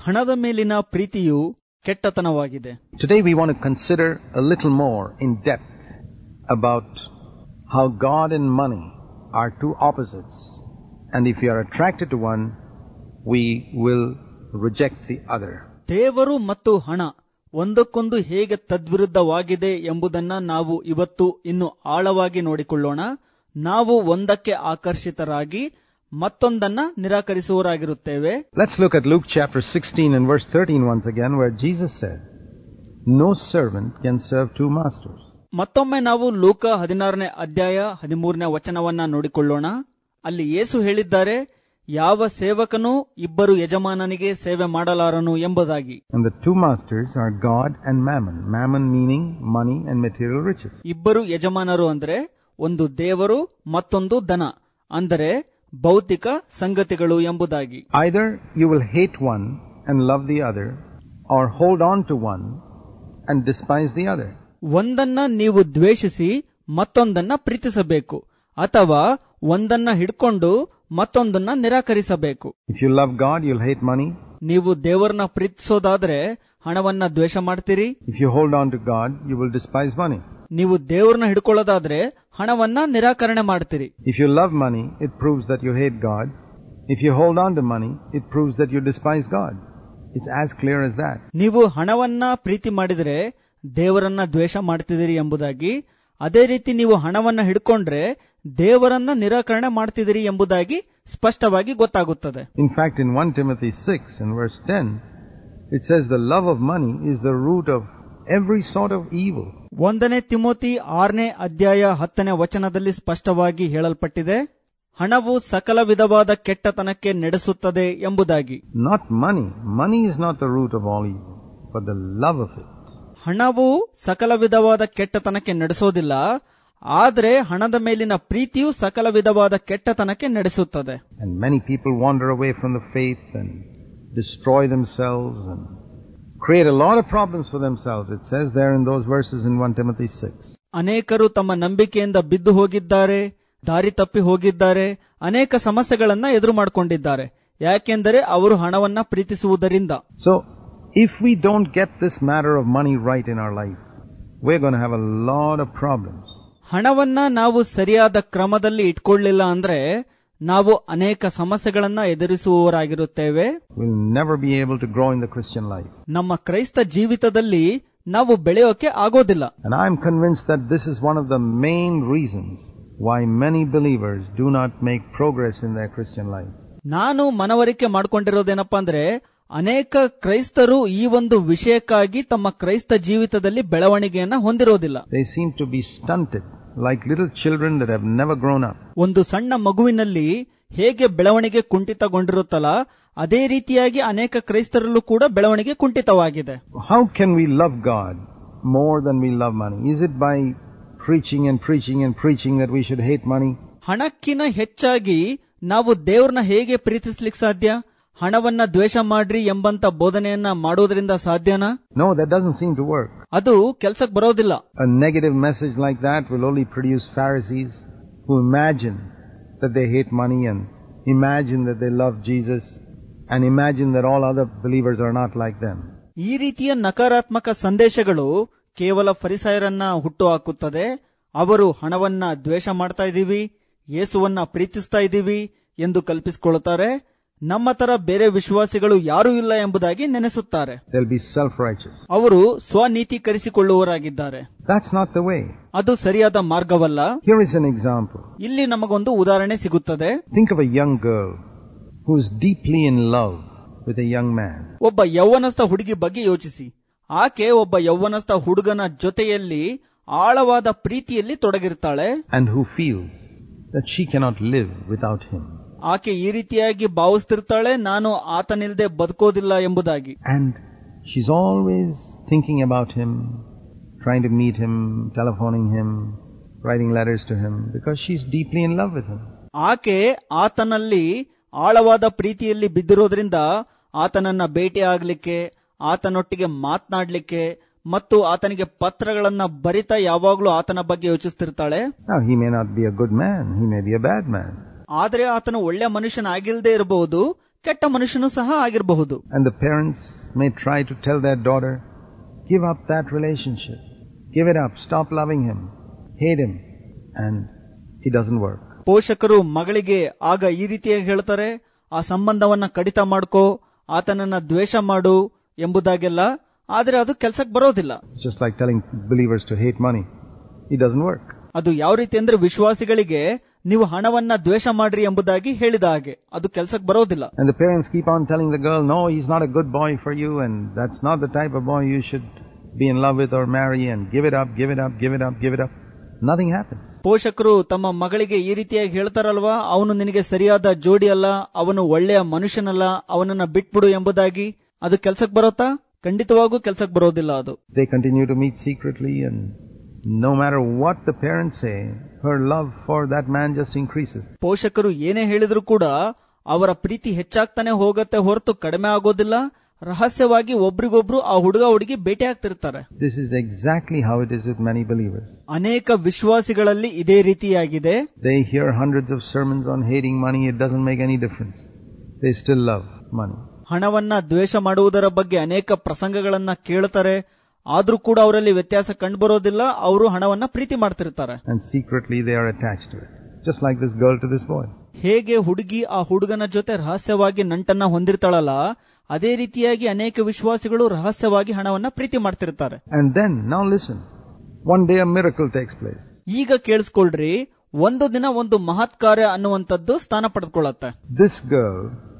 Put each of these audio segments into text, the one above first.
ಹಣದ ಮೇಲಿನ ಪ್ರೀತಿಯು ಕೆಟ್ಟತನವಾಗಿದೆ Today we want to consider a little more in depth about how God and money are two opposites. And if we are attracted to one, we will reject the other. ದೇವರು ಮತ್ತು ಹಣ ಒಂದಕ್ಕೊಂದು ಹೇಗೆ ತದ್ವಿರುದ್ಧವಾಗಿದೆ ಎಂಬುದನ್ನ ನಾವು ಇವತ್ತು ಇನ್ನು ಆಳವಾಗಿ ನೋಡಿಕೊಳ್ಳೋಣ ನಾವು ಒಂದಕ್ಕೆ ಆಕರ್ಷಿತರಾಗಿ ಮತ್ತೊಂದನ್ನ ನಿರಾಕರಿಸುವವರಾಗಿರುತ್ತೇವೆ Let's look at Luke chapter 16 and verse 13 once again, where Jesus said, No servant can serve two masters. ಮತ್ತೊಮ್ಮೆ ನಾವು ಲೂಕ ಹದಿನಾರನೇ ಅಧ್ಯಾಯ ಹದಿಮೂರನೇ ವಚನವನ್ನ ನೋಡಿಕೊಳ್ಳೋಣ ಅಲ್ಲಿ ಯೇಸು ಹೇಳಿದ್ದಾರೆ ಯಾವ ಸೇವಕನೂ ಇಬ್ಬರು ಯಜಮಾನನಿಗೆ ಸೇವೆ ಮಾಡಲಾರನು ಎಂಬುದಾಗಿ And the two masters are God and mammon. Mammon meaning money and material riches. ಇಬ್ಬರು ಯಜಮಾನರು ಅಂದ್ರೆ ಒಂದು ದೇವರು ಮತ್ತೊಂದು ದನ ಅಂದರೆ ಭೌತಿಕ ಸಂಗತಿಗಳು ಎಂಬುದಾಗಿ Either you will hate one and love the other, or hold on to one and despise the other. ಒಂದನ್ನ ನೀವು ದ್ವೇಷಿಸಿ ಮತ್ತೊಂದನ್ನ ಪ್ರೀತಿಸಬೇಕು ಅಥವಾ ಒಂದನ್ನ ಹಿಡ್ಕೊಂಡು ಮತ್ತೊಂದನ್ನ ನಿರಾಕರಿಸಬೇಕು If you love God, you'll hate money. ನೀವು ದೇವರನ್ನ ಪ್ರೀತಿಸೋದಾದ್ರೆ ಹಣವನ್ನ ದ್ವೇಷ ಮಾಡ್ತೀರಿ If you hold on to God, you will despise money. ನೀವು ದೇವರನ್ನ ಹಿಡ್ಕೊಳ್ಳೋದಾದ್ರೆ ಹಣವನ್ನ ನಿರಾಕರಣೆ ಮಾಡ್ತೀರಿ If you love money, it proves that you hate God. If you hold on to money, it proves that you despise God. It's as clear as that. ನೀವು ಹಣವನ್ನ ಪ್ರೀತಿ ಮಾಡಿದರೆ ದೇವರನ್ನ ದ್ವೇಷ ಮಾಡ್ತಿದ್ದೀರಿ ಎಂಬುದಾಗಿ ಅದೇ ರೀತಿ ನೀವು ಹಣವನ್ನ ಹಿಡ್ಕೊಂಡ್ರೆ ದೇವರನ್ನ ನಿರಾಕರಣೆ ಮಾಡ್ತಿದ್ದೀರಿ ಎಂಬುದಾಗಿ ಸ್ಪಷ್ಟವಾಗಿ ಗೊತ್ತಾಗುತ್ತದೆ In fact, in 1 Timothy 6 and verse 10, it says the love of money is the root of every sort of evil. ಒಂದನೇ ತಿಮೋತಿ ಆರನೇ ಅಧ್ಯಾಯ ಹತ್ತನೇ ವಚನದಲ್ಲಿ ಸ್ಪಷ್ಟವಾಗಿ ಹೇಳಲ್ಪಟ್ಟಿದೆ ಹಣವು ಸಕಲ ವಿಧವಾದ ಕೆಟ್ಟತನಕ್ಕೆ ನಡೆಸುತ್ತದೆ ಎಂಬುದಾಗಿ Not money. Money is not the root of all evil, but the love of it. ಹಣವು ಸಕಲ ವಿಧವಾದ ಕೆಟ್ಟತನಕ್ಕೆ ನಡೆಸೋದಿಲ್ಲ ಆದರೆ ಹಣದ ಮೇಲಿನ ಪ್ರೀತಿಯು ಸಕಲ ವಿಧವಾದ ಕೆಟ್ಟತನಕ್ಕೆ ನಡೆಸುತ್ತದೆ And many people wander away from the faith and destroy themselves and create a lot of problems for themselves. It says there in those verses in 1 Timothy 6. ಅನೇಕರು ತಮ್ಮ ನಂಬಿಕೆಯಿಂದ ಬಿದ್ದು ಹೋಗಿದ್ದಾರೆ ದಾರಿ ತಪ್ಪಿ ಹೋಗಿದ್ದಾರೆ ಅನೇಕ ಸಮಸ್ಯೆಗಳನ್ನ ಎದುರು ಮಾಡಿಕೊಂಡಿದ್ದಾರೆ ಯಾಕೆಂದರೆ ಅವರು ಹಣವನ್ನ ಪ್ರೀತಿಸುವುದರಿಂದ So, if we don't get this matter of money right in our life, we're going to have a lot of problems. ಹಣವನ್ನ ನಾವು ಸರಿಯಾದ ಕ್ರಮದಲ್ಲಿ ಇಟ್ಕೊಳ್ಳಿಲ್ಲ ಅಂದ್ರೆ ನಾವು ಅನೇಕ ಸಮಸ್ಯೆಗಳನ್ನ ಎದುರಿಸುವವರಾಗಿರುತ್ತೇವೆ We'll never be able to grow in the Christian life. ನಮ್ಮ ಕ್ರೈಸ್ತ ಜೀವಿತದಲ್ಲಿ ನಾವು ಬೆಳೆಯೋಕೆ ಆಗೋದಿಲ್ಲ And I'm convinced that this is one of the main reasons why many believers do not make progress in their Christian life. ನಾನು ಮನವರಿಕೆ ಮಾಡ್ಕೊಂಡಿರೋದೇನಪ್ಪಾ ಅಂದ್ರೆ ಅನೇಕ ಕ್ರೈಸ್ತರು ಈ ಒಂದು ವಿಷಯಕ್ಕಾಗಿ ತಮ್ಮ ಕ್ರೈಸ್ತ ಜೀವಿತದಲ್ಲಿ ಬೆಳವಣಿಗೆಯನ್ನ ಹೊಂದಿರೋದಿಲ್ಲ They seem to be stunted, like little children that have never grown up. ಒಂದು ಸಣ್ಣ ಮಗುವಿನಲ್ಲಿ ಹೇಗೆ ಬೆಳವಣಿಗೆ ಕುಂಠಿತಗೊಂಡಿರುತ್ತಲ್ಲ ಅದೇ ರೀತಿಯಾಗಿ ಅನೇಕ ಕ್ರೈಸ್ತರಲ್ಲೂ ಕೂಡ ಬೆಳವಣಿಗೆ ಕುಂಠಿತವಾಗಿದೆ How can we love God more than we love money? Is it by preaching and preaching and preaching that we should hate money? ಹಣಕ್ಕಿನ ಹೆಚ್ಚಾಗಿ ನಾವು ದೇವ್ರನ್ನ ಹೇಗೆ ಪ್ರೀತಿಸ್ಲಿಕ್ಕೆ ಸಾಧ್ಯ ಹಣವನ್ನ ದ್ವೇಷ ಮಾಡ್ರಿ ಎಂಬಂತ ಬೋಧನೆಯನ್ನ ಮಾಡೋದ್ರಿಂದ ಸಾಧ್ಯನಾ No, that doesn't seem to work. ಅದು ಕೆಲ್ಸಕ್ ಬರೋದಿಲ್ಲ A negative message like that will only produce Pharisees who imagine that they hate money and imagine that they love Jesus and imagine that all other believers are not like them. ಈ ರೀತಿಯ ನಕಾರಾತ್ಮಕ ಸಂದೇಶಗಳು ಕೇವಲ ಫರಿಸಾಯರನ್ನ ಹುಟ್ಟು ಹಾಕುತ್ತದೆ ಅವರು ಹಣವನ್ನ ದ್ವೇಷ ಮಾಡ್ತಾ ಇದ್ದೀವಿ ಯೇಸುವನ್ನ ಪ್ರೀತಿಸ್ತಾ ಇದ್ದೀವಿ ಎಂದು ಕಲ್ಪಿಸಿಕೊಳ್ಳುತ್ತಾರೆ ನಮ್ಮ ತರ ಬೇರೆ ವಿಶ್ವಾಸಿಗಳು ಯಾರೂ ಇಲ್ಲ ಎಂಬುದಾಗಿ ನೆನೆಸುತ್ತಾರೆ They'll be self-righteous. ಅವರು ಸ್ವನೀತೀಕರಿಸಿಕೊಳ್ಳುವವರಾಗಿದ್ದಾರೆ That's not the way. ಅದು ಸರಿಯಾದ ಮಾರ್ಗವಲ್ಲ Here is an example. ಇಲ್ಲಿ ನಮಗೊಂದು ಉದಾಹರಣೆ ಸಿಗುತ್ತದೆ Think of a young girl who is deeply in love with a young man. ಒಬ್ಬ ಯೌವನಸ್ಥ ಹುಡುಗಿ ಬಗ್ಗೆ ಯೋಚಿಸಿ ಆಕೆ ಒಬ್ಬ ಯೌವನಸ್ಥ ಹುಡುಗನ ಜೊತೆಯಲ್ಲಿ ಆಳವಾದ ಪ್ರೀತಿಯಲ್ಲಿ ತೊಡಗಿರ್ತಾಳೆ and who feels that she cannot live without him. ಆಕೆ ಈ ರೀತಿಯಾಗಿ ಭಾವಿಸ್ತಿರ್ತಾಳೆ ನಾನು ಆತನಿಲ್ದೆ ಬದುಕೋದಿಲ್ಲ ಎಂಬುದಾಗಿ And she's always thinking about him, trying to meet him, telephoning him, writing letters to him, because she's deeply in love with him. ಆಕೆ ಆತನಲ್ಲಿ ಆಳವಾದ ಪ್ರೀತಿಯಲ್ಲಿ ಬಿದ್ದಿರೋದ್ರಿಂದ ಆತನನ್ನ ಭೇಟಿ ಆಗ್ಲಿಕ್ಕೆ ಆತನೊಟ್ಟಿಗೆ ಮಾತನಾಡ್ಲಿಕ್ಕೆ ಮತ್ತು ಆತನಿಗೆ ಪತ್ರಗಳನ್ನ ಬರಿತಾ ಯಾವಾಗ್ಲೂ ಆತನ ಬಗ್ಗೆ ಯೋಚಿಸ್ತಿರ್ತಾಳೆ Now, he may not be a good man, he may be a bad man. ಆದ್ರೆ ಆತನು ಒಳ್ಳೆ ಮನುಷ್ಯನಾಗಿಲ್ದೇ ಇರಬಹುದು ಕೆಟ್ಟ ಮನುಷ್ಯನು ಸಹ ಆಗಿರಬಹುದು And the parents may try to tell their daughter, give up that relationship. Give it up. Stop loving him. Hate him. And it doesn't work. ಪೋಷಕರು ಮಗಳಿಗೆ ಆಗ ಈ ರೀತಿಯಾಗಿ ಹೇಳ್ತಾರೆ ಆ ಸಂಬಂಧವನ್ನ ಕಡಿತ ಮಾಡ್ಕೋ ಆತನನ್ನ ದ್ವೇಷ ಮಾಡು ಎಂಬುದಾಗೆಲ್ಲ ಆದ್ರೆ ಅದು ಕೆಲ್ಸಕ್ಕೆ ಬರೋದಿಲ್ಲ It's just like telling believers to hate money. It doesn't work. ಅದು ಯಾವ ರೀತಿ ಅಂದ್ರೆ ವಿಶ್ವಾಸಿಗಳಿಗೆ ನೀವು ಹಣವನ್ನ ದ್ವೇಷ ಮಾಡ್ರಿ ಎಂಬುದಾಗಿ ಹೇಳಿದ ಹಾಗೆ ಅದು ಕೆಲ್ಸಕ್ಕೆ ಬರೋದಿಲ್ಲ And the parents keep on telling the girl, no, he's not a good boy for you, and that's not the type of boy you should be in love with or marry, and give it up, give it up, give it up, give it up. Nothing happens. ಪೋಷಕರು ತಮ್ಮ ಮಗಳಿಗೆ ಈ ರೀತಿಯಾಗಿ ಹೇಳ್ತಾರಲ್ವಾ ಅವನು ನಿನಗೆ ಸರಿಯಾದ ಜೋಡಿ ಅಲ್ಲ ಅವನು ಒಳ್ಳೆಯ ಮನುಷ್ಯನಲ್ಲ ಅವನನ್ನ ಬಿಟ್ಬಿಡು ಎಂಬುದಾಗಿ ಅದು ಕೆಲ್ಸಕ್ಕೆ ಬರುತ್ತಾ ಖಂಡಿತವಾಗೂ ಕೆಲ್ಸಕ್ಕೆ ಬರೋದಿಲ್ಲ ಅದು They continue to meet secretly, and no matter what the parents say, her love for that man just increases. ಪೋಷಕರು ಏನೇ ಹೇಳಿದ್ರು ಕೂಡ ಅವರ ಪ್ರೀತಿ ಹೆಚ್ಚಾಗ್ತಾನೆ ಹೋಗತ್ತೆ ಹೊರತು ಕಡಿಮೆ ಆಗೋದಿಲ್ಲ ರಹಸ್ಯವಾಗಿ ಒಬ್ರಿಗೊಬ್ರು ಆ ಹುಡುಗ ಹುಡುಗಿ ಭೇಟಿ ಆಗ್ತಿರ್ತಾರೆ This is exactly how it is with many believers. ಅನೇಕ ವಿಶ್ವಾಸಿಗಳಲ್ಲಿ ಇದೇ ರೀತಿಯಾಗಿದೆ They hear hundreds of sermons on hating money, it doesn't make any difference. They still love money. ಹಣವನ್ನ ದ್ವೇಷ ಮಾಡುವುದರ ಬಗ್ಗೆ ಅನೇಕ ಪ್ರಸಂಗಗಳನ್ನ ಕೇಳ್ತಾರೆ ಆದ್ರೂ ಕೂಡ ಅವರಲ್ಲಿ ವ್ಯತ್ಯಾಸ ಕಂಡುಬರೋದಿಲ್ಲ ಅವರು ಹಣವನ್ನ ಪ್ರೀತಿ ಮಾಡ್ತಿರ್ತಾರೆ And secretly they are attached to it. Just like this girl to this boy. ಹೇಗೆ ಹುಡುಗಿ ಆ ಹುಡುಗನ ಜೊತೆ ರಹಸ್ಯವಾಗಿ ನಂಟನ್ನ ಹೊಂದಿರ್ತಾಳಲ್ಲ ಅದೇ ರೀತಿಯಾಗಿ ಅನೇಕ ವಿಶ್ವಾಸಿಗಳು ರಹಸ್ಯವಾಗಿ ಹಣವನ್ನ ಪ್ರೀತಿ ಮಾಡ್ತಿರ್ತಾರೆ And then, now listen. One day a miracle takes place. ಈಗ ಕೇಳಿಸ್ಕೊಳ್ರಿ ಒಂದು ದಿನ ಒಂದು ಮಹತ್ ಕಾರ್ಯ ಅನ್ನುವಂಥದ್ದು ಸ್ಥಾನ ಪಡೆದುಕೊಳ್ಳುತ್ತೆ This girl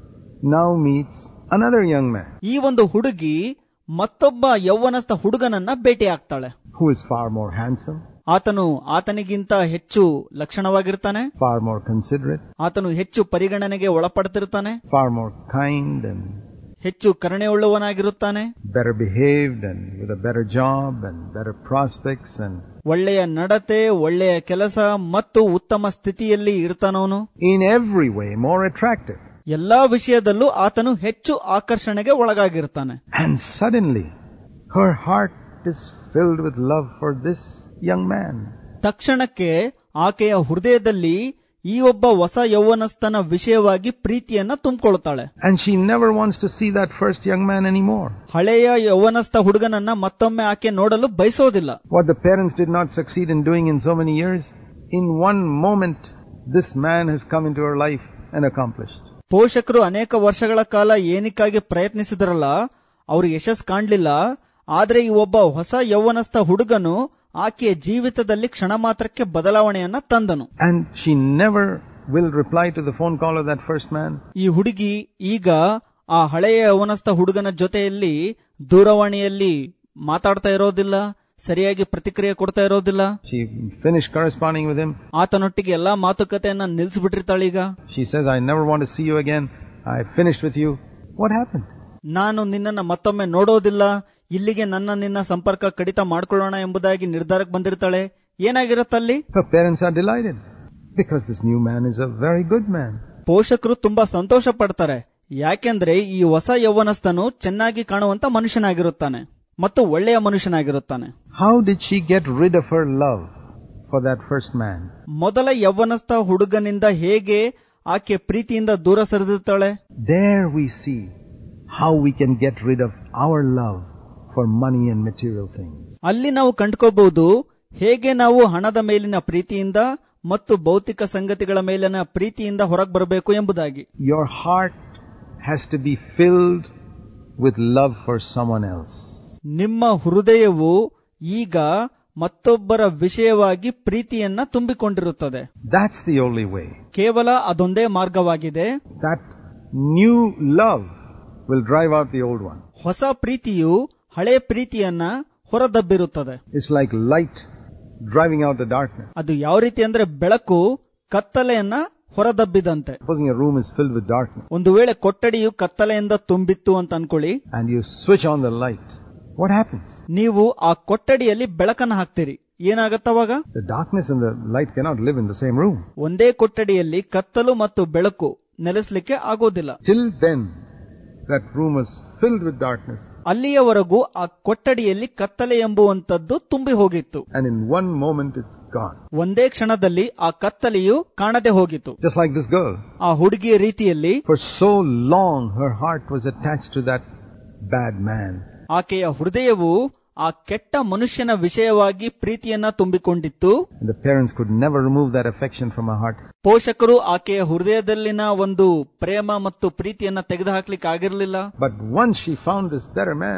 now meets another young man ಈ ಒಂದು ಹುಡುಗಿ ಮತ್ತೊಬ್ಬ ಯೌವನಸ್ಥ ಹುಡುಗನನ್ನ ಭೇಟಿ ಆಗ್ತಾಳೆ who is far more handsome, ಆತನು ಆತನಿಗಿಂತ ಹೆಚ್ಚು ಲಕ್ಷಣವಾಗಿರ್ತಾನೆ far more considerate, ಆತನು ಹೆಚ್ಚು ಪರಿಗಣನೆಗೆ ಒಳಪಡ್ತಿರ್ತಾನೆ far more kind and ಹೆಚ್ಚು ಕರುಣೆಯುಳ್ಳವನಾಗಿರುತ್ತಾನೆ better behaved and with a better job and better prospects and ಒಳ್ಳೆಯ ನಡತೆ ಒಳ್ಳೆಯ ಕೆಲಸ ಮತ್ತು ಉತ್ತಮ ಸ್ಥಿತಿಯಲ್ಲಿ ಇರ್ತಾನವನು in every way more attractive. ಎಲ್ಲಾ ವಿಷಯದಲ್ಲೂ ಆತನು ಹೆಚ್ಚು ಆಕರ್ಷಣೆಗೆ ಒಳಗಾಗಿರ್ತಾನೆ And suddenly, her heart is filled with love for this young man. ತಕ್ಷಣಕ್ಕೆ ಆಕೆಯ ಹೃದಯದಲ್ಲಿ ಈ ಒಬ್ಬ ಹೊಸ ಯೌವನಸ್ಥನ ವಿಷಯವಾಗಿ ಪ್ರೀತಿಯನ್ನ ತುಂಬಿಕೊಳ್ಳುತ್ತಾಳೆ And she never wants to see that first young man anymore. ಹಳೆಯ ಯೌವನಸ್ಥ ಹುಡುಗನನ್ನ ಮತ್ತೊಮ್ಮೆ ಆಕೆ ನೋಡಲು ಬಯಸೋದಿಲ್ಲ What the parents did not succeed in doing in so many years, in one moment, this man has come into her life and accomplished. ಪೋಷಕರು ಅನೇಕ ವರ್ಷಗಳ ಕಾಲ ಏನಕ್ಕಾಗಿ ಪ್ರಯತ್ನಿಸಿದ್ರಲ್ಲ ಅವರು ಯಶಸ್ ಕಾಣ್ಲಿಲ್ಲ ಆದ್ರೆ ಈ ಒಬ್ಬ ಹೊಸ ಯೌವನಸ್ಥ ಹುಡುಗನು ಆಕೆಯ ಜೀವಿತದಲ್ಲಿ ಕ್ಷಣ ಮಾತ್ರಕ್ಕೆ ಬದಲಾವಣೆಯನ್ನ ತಂದನು And she never will reply to the phone call of that first man. ಈ ಹುಡುಗಿ ಈಗ ಆ ಹಳೆಯ ಯೌವನಸ್ಥ ಹುಡುಗನ ಜೊತೆಯಲ್ಲಿ ದೂರವಾಣಿಯಲ್ಲಿ ಮಾತಾಡ್ತಾ ಇರೋದಿಲ್ಲ ಸರಿಯಾಗಿ ಪ್ರತಿಕ್ರಿಯೆ ಕೊಡ್ತಾ ಇರೋದಿಲ್ಲ She finished corresponding with him. ಆತನೊಟ್ಟಿಗೆ ಎಲ್ಲಾ ಮಾತುಕತೆಯನ್ನ ನಿಲ್ಸ್ಬಿಟ್ಟಿರ್ತಾಳೀಗ She says, I never want to see you again. I finished with you. What happened? ನಾನು ನಿನ್ನನ್ನ ಮತ್ತೊಮ್ಮೆ ನೋಡೋದಿಲ್ಲ ಇಲ್ಲಿಗೆ ನನ್ನ ನಿನ್ನ ಸಂಪರ್ಕ ಕಡಿತ ಮಾಡ್ಕೊಳ್ಳೋಣ ಎಂಬುದಾಗಿ ನಿರ್ಧಾರಕ್ಕೆ ಬಂದಿರ್ತಾಳೆ ಏನಾಗಿರುತ್ತಲ್ಲಿ Her parents are delighted because this new man is a very good man. ಪೋಷಕರು ತುಂಬಾ ಸಂತೋಷ ಪಡ್ತಾರೆ ಯಾಕೆಂದ್ರೆ ಈ ಹೊಸ ಯೌವನಸ್ಥನು ಚೆನ್ನಾಗಿ ಕಾಣುವಂತ ಮನುಷ್ಯನಾಗಿರುತ್ತಾನೆ ಮತ್ತು ಒಳ್ಳೆಯ ಮನುಷ್ಯನಾಗಿರುತ್ತಾನೆ How did she get rid of her love for that first man? ಮೊದಲ ಯೌವನಸ್ಥ ಹುಡುಗನಿಂದ ಹೇಗೆ ಆಕೆ ಪ್ರೀತಿಯಿಂದ ದೂರ ಸರಿದಿರ್ತಾಳೆ There we see how we can get rid of our love for money and material things. ಅಲ್ಲಿ ನಾವು ಕಂಡುಕೋಬಹುದು ಹೇಗೆ ನಾವು ಹಣದ ಮೇಲಿನ ಪ್ರೀತಿಯಿಂದ ಮತ್ತು ಭೌತಿಕ ಸಂಗತಿಗಳ ಮೇಲಿನ ಪ್ರೀತಿಯಿಂದ ಹೊರಗೆ ಬರಬೇಕು ಎಂಬುದಾಗಿ Your heart has to be filled with love for someone else. ನಿಮ್ಮ ಹೃದಯವು ಈಗ ಮತ್ತೊಬ್ಬರ ವಿಷಯವಾಗಿ ಪ್ರೀತಿಯನ್ನ ತುಂಬಿಕೊಂಡಿರುತ್ತದೆ That's the only way. ಕೇವಲ ಅದೊಂದೇ ಮಾರ್ಗವಾಗಿದೆ That new love will drive out the old one. ಹೊಸ ಪ್ರೀತಿಯು ಹಳೆ ಪ್ರೀತಿಯನ್ನ ಹೊರದಬ್ಬಿರುತ್ತದೆ It's like light driving out the darkness. ಅದು ಯಾವ ರೀತಿ ಅಂದ್ರೆ ಬೆಳಕು ಕತ್ತಲೆಯನ್ನ ಹೊರದಬ್ಬಿದಂತೆ Supposing a room is filled with darkness ಒಂದು ವೇಳೆ ಕೊಠಡಿಯು ಕತ್ತಲೆಯಿಂದ ತುಂಬಿತ್ತು ಅಂತ ಅನ್ಕೊಳ್ಳಿ and you switch on the light. What happens? ನೀವು ಆ ಕೊಠಡಿಯಲ್ಲಿ ಬೆಳಕನ್ನ ಹಾಕ್ತೀರಿ ಏನಾಗತ್ತವಾಗ The darkness and the light cannot live in the same room. ಒಂದೇ ಕೊಠಡಿಯಲ್ಲಿ ಕತ್ತಲು ಮತ್ತು ಬೆಳಕು ನೆಲೆಸಲಿಕ್ಕೆ ಆಗೋದಿಲ್ಲ Till then, that room was filled with darkness ಅಲ್ಲಿಯವರೆಗೂ ಆ ಕೊಠಡಿಯಲ್ಲಿ ಕತ್ತಲೆ ಎಂಬುವಂತದ್ದು ತುಂಬಿ ಹೋಗಿತ್ತು And in one moment it's gone. ಒಂದೇ ಕ್ಷಣದಲ್ಲಿ ಆ ಕತ್ತಲೆಯು ಕಾಣದೆ ಹೋಗಿತು Just like this girl. ಆ ಹುಡುಗಿಯ ರೀತಿಯಲ್ಲಿ For so long her heart was attached to that bad man. ಆಕೆಯ ಹೃದಯವು ಆ ಕೆಟ್ಟ ಮನುಷ್ಯನ ವಿಷಯವಾಗಿ ಪ್ರೀತಿಯನ್ನ ತುಂಬಿಕೊಂಡಿತ್ತು And the parents could never remove that affection from her heart. ಪೋಷಕರು ಆಕೆಯ ಹೃದಯದಲ್ಲಿನ ಒಂದು ಪ್ರೇಮ ಮತ್ತು ಪ್ರೀತಿಯನ್ನ ತೆಗೆದುಹಾಕ್ಲಿಕ್ಕೆ ಆಗಿರಲಿಲ್ಲ But once she found this better man,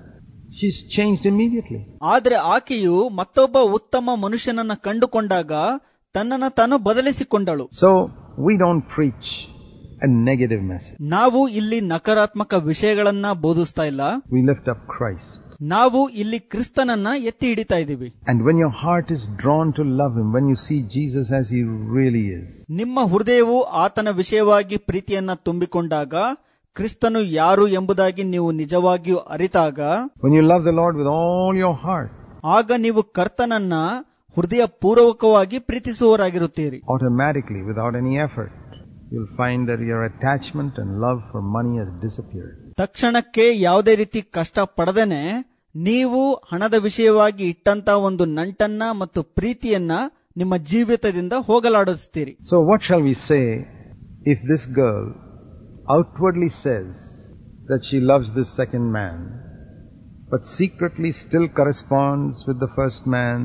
she's changed immediately. ಆದ್ರೆ ಆಕೆಯು ಮತ್ತೊಬ್ಬ ಉತ್ತಮ ಮನುಷ್ಯನನ್ನ ಕಂಡುಕೊಂಡಾಗ ತನ್ನನ್ನ ತಾನು ಬದಲಿಸಿಕೊಂಡಳು So we don't preach a negative message. ನಾವು ಇಲ್ಲಿ ನಕಾರಾತ್ಮಕ ವಿಷಯಗಳನ್ನ ಬೋಧಿಸ್ತಾ ಇಲ್ಲ We lift up Christ. ನಾವು ಇಲ್ಲಿ ಕ್ರಿಸ್ತನನ್ನ ಎತ್ತಿ ಹಿಡಿತಾ ಇದ್ದೀವಿ And when your heart is drawn to love Him, when you see Jesus as He really is, ನಿಮ್ಮ ಹೃದಯವು ಆತನ ವಿಷಯವಾಗಿ ಪ್ರೀತಿಯನ್ನ ತುಂಬಿಕೊಂಡಾಗ ಕ್ರಿಸ್ತನು ಯಾರು ಎಂಬುದಾಗಿ ನೀವು ನಿಜವಾಗಿಯೂ ಅರಿತಾಗ when you love the Lord with all your heart, ಆಗ ನೀವು ಕರ್ತನನ್ನ ಹೃದಯ ಪೂರ್ವಕವಾಗಿ ಪ್ರೀತಿಸುವವರಾಗಿರುತ್ತೀರಿ automatically, without any effort, you'll find that your attachment and love for money has disappeared. ತಕ್ಷಣಕ್ಕೆ ಯಾವುದೇ ರೀತಿ ಕಷ್ಟ ಪಡದೇನೆ ನೀವು ಹಣದ ವಿಷಯವಾಗಿ ಇಟ್ಟಂತ ಒಂದು ನಂಟನ್ನ ಮತ್ತು ಪ್ರೀತಿಯನ್ನ ನಿಮ್ಮ ಜೀವಿತದಿಂದ ಹೋಗಲಾಡಿಸ್ತೀರಿ So what shall we say if this girl outwardly says that she loves this second man, but secretly still corresponds with the first man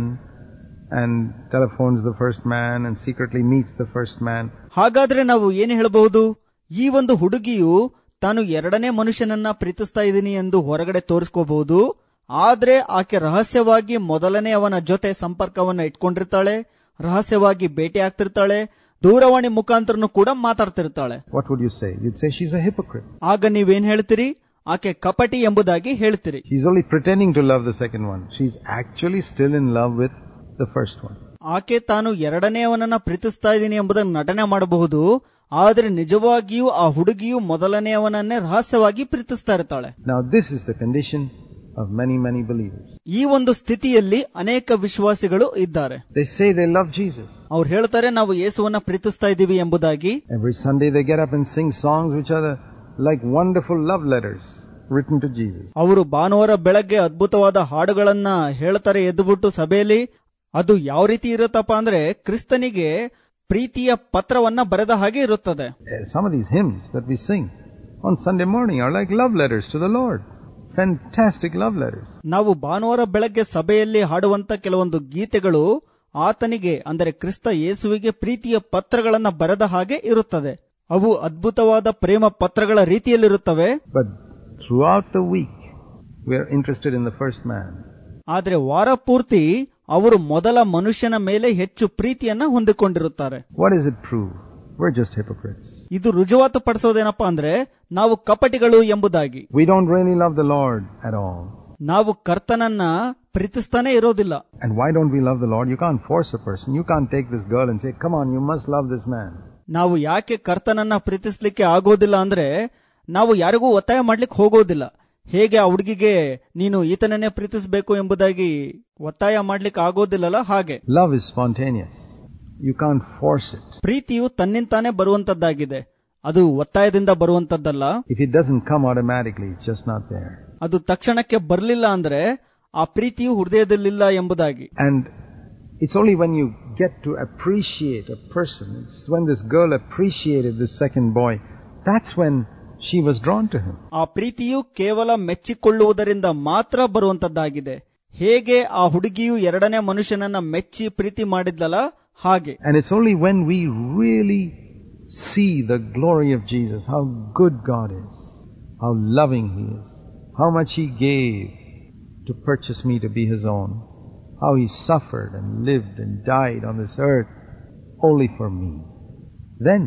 and telephones the first man and secretly meets the first man? ಹಾಗಾದ್ರೆ ನಾವು ಏನು ಹೇಳಬಹುದು ಈ ಒಂದು ಹುಡುಗಿಯು ತಾನು ಎರಡನೇ ಮನುಷ್ಯನನ್ನ ಪ್ರೀತಿಸ್ತಾ ಇದ್ದೀನಿ ಎಂದು ಹೊರಗಡೆ ತೋರಿಸ್ಕೋಬಹುದು ಆದ್ರೆ ಆಕೆ ರಹಸ್ಯವಾಗಿ ಮೊದಲನೇ ಅವನ ಜೊತೆ ಸಂಪರ್ಕವನ್ನ ಇಟ್ಕೊಂಡಿರ್ತಾಳೆ ರಹಸ್ಯವಾಗಿ ಭೇಟಿ ಆಗ್ತಿರ್ತಾಳೆ ದೂರವಾಣಿ ಮುಖಾಂತರನು ಕೂಡ ಮಾತಾಡ್ತಿರ್ತಾಳೆ What would you say? You'd say she's a hypocrite. ಆಗ ನೀವೇನ್ ಹೇಳ್ತೀರಿ ಆಕೆ ಕಪಟಿ ಎಂಬುದಾಗಿ ಹೇಳ್ತೀರಿ She's only pretending to love the second one. She's actually still in love with the first one. ಆಕೆ ತಾನು ಎರಡನೆಯವನನ್ನ ಪ್ರೀತಿಸ್ತಾ ಇದ್ದೀನಿ ಎಂಬುದನ್ನು ನಟನೆ ಮಾಡಬಹುದು ಆದ್ರೆ ನಿಜವಾಗಿಯೂ ಆ ಹುಡುಗಿಯು ಮೊದಲನೆಯವನನ್ನೇ ರಹಸ್ಯವಾಗಿ ಪ್ರೀತಿಸ್ತಾ ಇರ್ತಾಳೆ Now this is the condition of many, many believers. ಈ ಒಂದು ಸ್ಥಿತಿಯಲ್ಲಿ ಅನೇಕ ವಿಶ್ವಾಸಿಗಳು ಇದ್ದಾರೆ They say they love Jesus. ಅವ್ರು ಹೇಳ್ತಾರೆ ನಾವು ಯೇಸುವನ್ನ ಪ್ರೀತಿಸ್ತಾ ಇದ್ದೀವಿ ಎಂಬುದಾಗಿ Every Sunday they get up and sing songs which are the, like wonderful love letters written to Jesus. ಅವರು ಭಾನುವಾರ ಬೆಳಗ್ಗೆ ಅದ್ಭುತವಾದ ಹಾಡುಗಳನ್ನ ಹೇಳ್ತಾರೆ ಎದ್ದುಬಿಟ್ಟು ಸಭೆಯಲ್ಲಿ ಅದು ಯಾವ ರೀತಿ ಇರುತ್ತಪ್ಪ ಅಂದ್ರೆ ಕ್ರಿಸ್ತನಿಗೆ ಪ್ರೀತಿಯ ಪತ್ರವನ್ನ ಬರೆದ ಹಾಗೆ ಇರುತ್ತದೆ Uh, Some of these hymns that we sing on Sunday morning are like love letters to the Lord. Fantastic love letters. ನಾವು ಭಾನುವಾರ ಬೆಳಗ್ಗೆ ಸಭೆಯಲ್ಲಿ ಹಾಡುವಂತ ಕೆಲವೊಂದು ಗೀತೆಗಳು ಆತನಿಗೆ ಅಂದರೆ ಕ್ರಿಸ್ತ ಯೇಸುವಿಗೆ ಪ್ರೀತಿಯ ಪತ್ರಗಳನ್ನ ಬರೆದ ಹಾಗೆ ಇರುತ್ತದೆ ಅವು ಅದ್ಭುತವಾದ ಪ್ರೇಮ ಪತ್ರಗಳ ರೀತಿಯಲ್ಲಿರುತ್ತವೆ But throughout the week, we are interested in the first man. ಆದ್ರೆ ವಾರ ಪೂರ್ತಿ ಅವರು ಮೊದಲ ಮನುಷ್ಯನ ಮೇಲೆ ಹೆಚ್ಚು ಪ್ರೀತಿಯನ್ನ ಹೊಂದಿಕೊಂಡಿರುತ್ತಾರೆ What does it prove? We're just hypocrites. ಇದು ರುಜುವಾತು ಪಡಿಸೋದೇನಪ್ಪಾ ಅಂದ್ರೆ ನಾವು ಕಪಟಿಗಳು ಎಂಬುದಾಗಿ We don't really love the Lord at all. ನಾವು ಕರ್ತನನ್ನ ಪ್ರೀತಿಸ್ತಾನೆ ಇರೋದಿಲ್ಲ And why don't we love the Lord? You can't force a person. You can't take this girl and say, come on, you must love this man. ನಾವು ಯಾಕೆ ಕರ್ತನನ್ನ ಪ್ರೀತಿಸ್ಲಿಕ್ಕೆ ಆಗೋದಿಲ್ಲ ಅಂದ್ರೆ ನಾವು ಯಾರಿಗೂ ಒತ್ತಾಯ ಮಾಡ್ಲಿಕ್ಕೆ ಹೋಗೋದಿಲ್ಲ ಹೇಗೆ ಆ ಹುಡುಗಿಗೆ ನೀನು ಈತನನ್ನೇ ಪ್ರೀತಿಸಬೇಕು ಎಂಬುದಾಗಿ ಒತ್ತಾಯ ಮಾಡ್ಲಿಕ್ಕೆ ಆಗೋದಿಲ್ಲಲ್ಲ ಹಾಗೆ Love is spontaneous. You can't force it. ಪ್ರೀತಿಯು ತನ್ನಿಂತಾನೇ ಬರುವಂತದ್ದಾಗಿದೆ ಅದು ಒತ್ತಾಯದಿಂದ ಬರುವಂತದ್ದಲ್ಲ If it doesn't come automatically, it's just not there. ಅದು ತಕ್ಷಣಕ್ಕೆ ಬರಲಿಲ್ಲ ಅಂದ್ರೆ ಆ ಪ್ರೀತಿಯು ಹೃದಯದಲ್ಲಿಲ್ಲ ಎಂಬುದಾಗಿ And it's only when you get to appreciate a person, it's when this girl appreciated this second boy, that's when she was drawn to him. ಆ ಪ್ರೀತಿಯು ಕೇವಲ ಮೆಚ್ಚಿಕೊಳ್ಳುವುದರಿಂದ ಮಾತ್ರ ಬರುವಂತದ್ದಾಗಿದೆ ಹೇಗೆ ಆ ಹುಡುಗಿಯು ಎರಡನೇ ಮನುಷ್ಯನನ್ನ ಮೆಚ್ಚಿ ಪ್ರೀತಿ ಮಾಡಿದ್ಲಲ್ಲ ಹಾಗೆ And it's only when we really see the glory of Jesus, how good God is, how loving He is, how much He gave to purchase me to be His own, how He suffered and lived and died on this earth only for me, then